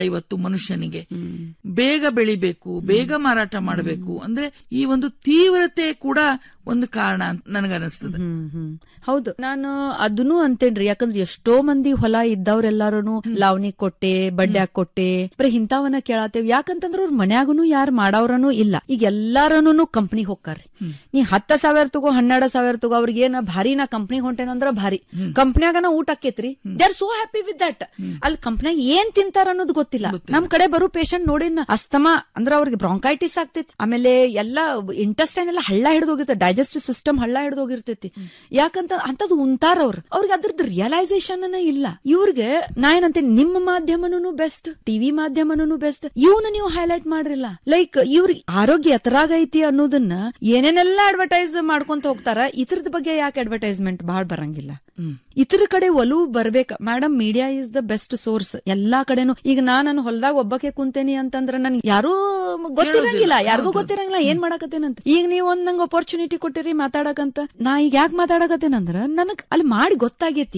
ಇವತ್ತು ಮನುಷ್ಯನಿಗೆ ಬೇಗ ಬೆಳಿಬೇಕು ಬೇಗ ಮಾರಾಟ ಮಾಡಬೇಕು ಅಂದ್ರೆ ಈ ಒಂದು ತೀವ್ರತೆ ಕೂಡ ಒಂದು ಕಾರಣ ಅಂತ ನನಗನಿಸ್ತದೆ ಹ್ಮ್ ಹ್ಮ್ ಹೌದು ನಾನು ಅದನ್ನು ಅಂತೇನ್ರಿ ಯಾಕಂದ್ರೆ ಎಷ್ಟೋ ಮಂದಿ ಹೊಲ ಇದ್ದವ್ರೆಲ್ಲಾರು ಲಾವಣಿ ಕೊಟ್ಟೆ ಬಡ್ಡ್ಯಾಗ್ ಕೊಟ್ಟೆ ಬರೀ ಇಂಥವನ್ನ ಕೇಳತ್ತೇವ್ ಯಾಕಂತಂದ್ರ ಅವ್ರ ಮನ್ಯಾಗನು ಯಾರು ಮಾಡವ್ರನು ಇಲ್ಲ ಈಗ ಎಲ್ಲಾರನು ಕಂಪ್ನಿ ಹೋಗ್ತಾರ್ರಿ ನೀ ಹತ್ತ ಸಾವಿರ ತಗೋ ಹನ್ನೆರಡು ಸಾವಿರ ತಗೋ ಅವ್ರಿಗೆ ಏನ ಭಾರಿ ನಾ ಕಂಪ್ನಿ ಹೊಂಟೇನಂದ್ರ ಭಾರಿ ಕಂಪ್ನ್ಯಾಗನ ಊಟ ಆಕೇತ್ರಿ they are so happy with that ಅಲ್ಲಿ ಕಂಪ್ನ್ಯಾಗ ಏನ್ ತಿಂತಾರ ಅನ್ನೋದು ಗೊತ್ತಿಲ್ಲ ನಮ್ ಕಡೆ ಬರೋ ಪೇಷಂಟ್ ನೋಡಿನ ಅಸ್ತಮಾ ಅಂದ್ರ ಅವ್ರಿಗೆ ಬ್ರಾಂಕೈಟಿಸ್ ಆಗ್ತೈತಿ ಆಮೇಲೆ ಎಲ್ಲಾ ಇಂಟೆಸ್ಟೈನ್ ಎಲ್ಲ ಹಳ್ಳ ಹಿಡಿದು ಹೋಗಿರ್ತೈತಿ ಡೈಜೆಸ್ಟಿವ್ ಸಿಸ್ಟಮ್ ಹಳ್ಳ ಹಿಡಿದು ಹೋಗಿರ್ತೈತಿ ಯಾಕಂತ ಅಂತದ್ ಉಂತಾರ ಅವ್ರು ಅವ್ರಿಗೆ ಅದ್ರದ್ದು ರಿಯಲೈಸೇಷನ್ ಇಲ್ಲ ಇವ್ರಿಗೆ ನಾ ಏನಂತೆ ನಿಮ್ಮ ಮಾಧ್ಯಮನೂ ಬೆಸ್ಟ್ ಟಿವಿ ಮಾಧ್ಯಮನೂ ಬೆಸ್ಟ್ ಇವನ್ನ ನೀವು ಹೈಲೈಟ್ ಮಾಡ್ರಿಲ್ಲ ಲೈಕ್ ಇವ್ರಿಗೆ ಆರೋಗ್ಯ ಎತ್ತರಾಗೈತಿ ಅನ್ನೋದನ್ನ ಏನೇನೆಲ್ಲ ಅಡ್ವರ್ಟೈಸ್ ಮಾಡ್ಕೊಂತ ಹೋಗ್ತಾರ ಇದ್ರದ ಬಗ್ಗೆ ಯಾಕೆ ಅಡ್ವರ್ಟೈಸ್ಮೆಂಟ್ ಬಹಳ ಬರಂಗಿಲ್ಲ ಇತರ ಕಡೆ ಒಲವು ಬರ್ಬೇಕ madam media is the best source ಎಲ್ಲಾ ಕಡೆನು ಈಗ ನಾನು ಹೊಲದಾಗ ಒಬ್ಬಕ್ಕೆ ಕುಂತೇನಿ ಅಂತಂದ್ರ ನನ್ಗೆ ಯಾರೂ ಗೊತ್ತಿರಂಗಿಲ್ಲ ಯಾರಿಗೂ ಗೊತ್ತಿರಂಗಿಲ್ಲ ಏನ್ ಮಾಡಕತ್ತೇನಂತ ಈಗ ನೀವ್ ಒಂದ್ ನಂಗೆ ಅಪರ್ಚುನಿಟಿ ಕೊಟ್ಟಿರಿ ಮಾತಾಡಕಂತ ನಾ ಈಗ ಯಾಕೆ ಮಾತಾಡಕತ್ತೇನಂದ್ರ ನನಗ್ ಅಲ್ಲಿ ಮಾಡಿ ಗೊತ್ತಾಗೈತಿ